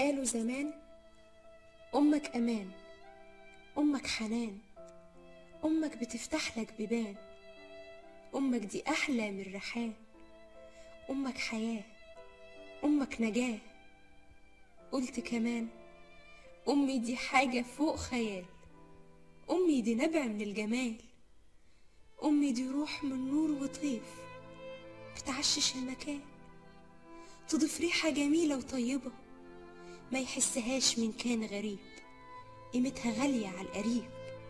قالوا زمان أمك أمان أمك حنان أمك بتفتح لك بيبان أمك دي أحلى من الريحان أمك حياة أمك نجاة قلت كمان أمي دي حاجة فوق خيال أمي دي نبع من الجمال أمي دي روح من نور وطيف بتعشش المكان تضيف ريحة جميلة وطيبة ما يحسهاش من كان غريب قيمتها غالية على القريب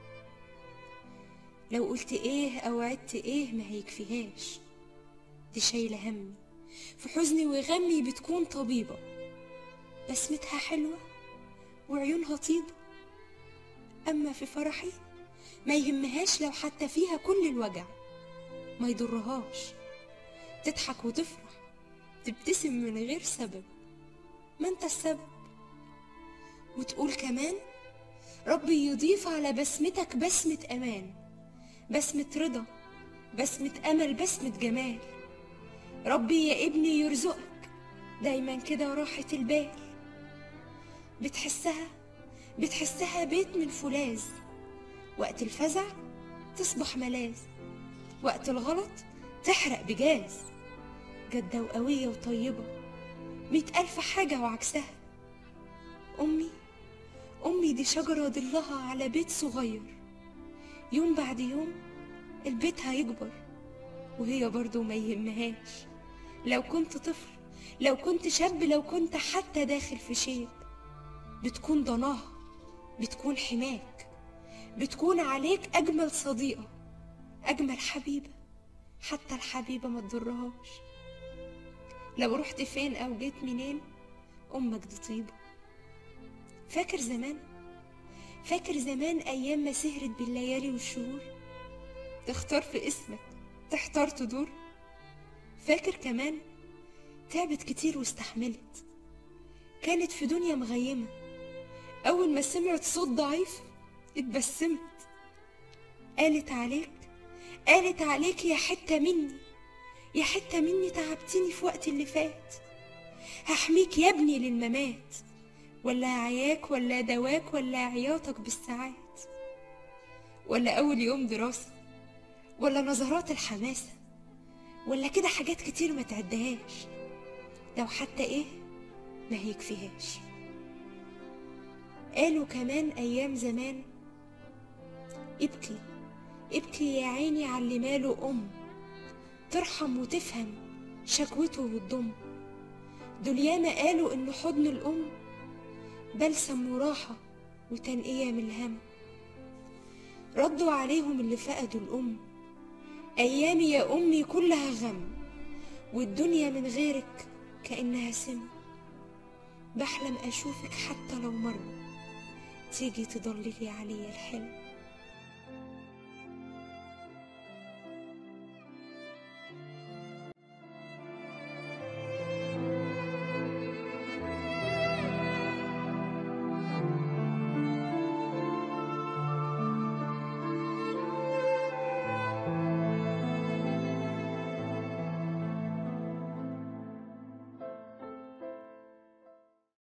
لو قلت ايه او عدت ايه ما هيكفيهاش دي شايلة همي في حزني وغمي بتكون طبيبة بسمتها حلوة وعيونها طيبة أما في فرحي ما يهمهاش لو حتى فيها كل الوجع ما يضرهاش تضحك وتفرح تبتسم من غير سبب ما انت السبب وتقول كمان ربي يضيف على بسمتك بسمة أمان بسمة رضا بسمة أمل بسمة جمال ربي يا ابني يرزقك دايما كده راحة البال بتحسها بتحسها بيت من فولاذ وقت الفزع تصبح ملاذ وقت الغلط تحرق بجاز جادة وقوية وطيبة مئة ألف حاجة وعكسها أمي أمي دي شجرة ضلها على بيت صغير يوم بعد يوم البيت هيكبر وهي برضو ما يهمهاش لو كنت طفل لو كنت شاب لو كنت حتى داخل في شيب بتكون ضناها بتكون حماك بتكون عليك أجمل صديقة أجمل حبيبة حتى الحبيبة ما تضرهاش لو رحت فين أو جيت منين أمك دي طيبة فاكر زمان فاكر زمان أيام ما سهرت بالليالي والشهور تختار في اسمك تحتار تدور فاكر كمان تعبت كتير واستحملت كانت في دنيا مغيمة أول ما سمعت صوت ضعيف اتبسمت قالت عليك قالت عليك يا حتة مني يا حتة مني تعبتني في وقت اللي فات هحميك يا ابني للممات ولا عياك ولا دواك ولا عياطك بالساعات ولا أول يوم دراسة ولا نظرات الحماسة ولا كده حاجات كتير ما تعدهاش لو حتى ايه ما هيكفيهاش قالوا كمان أيام زمان ابكي ابكي يا عيني على اللي ماله أم ترحم وتفهم شكوته وتضم دول ياما قالوا إن حضن الأم بلسم وراحة وتنقية من الهم ردوا عليهم اللي فقدوا الأم أيامي يا أمي كلها غم والدنيا من غيرك كأنها سم بحلم أشوفك حتى لو مرة تيجي تضللي عليا الحلم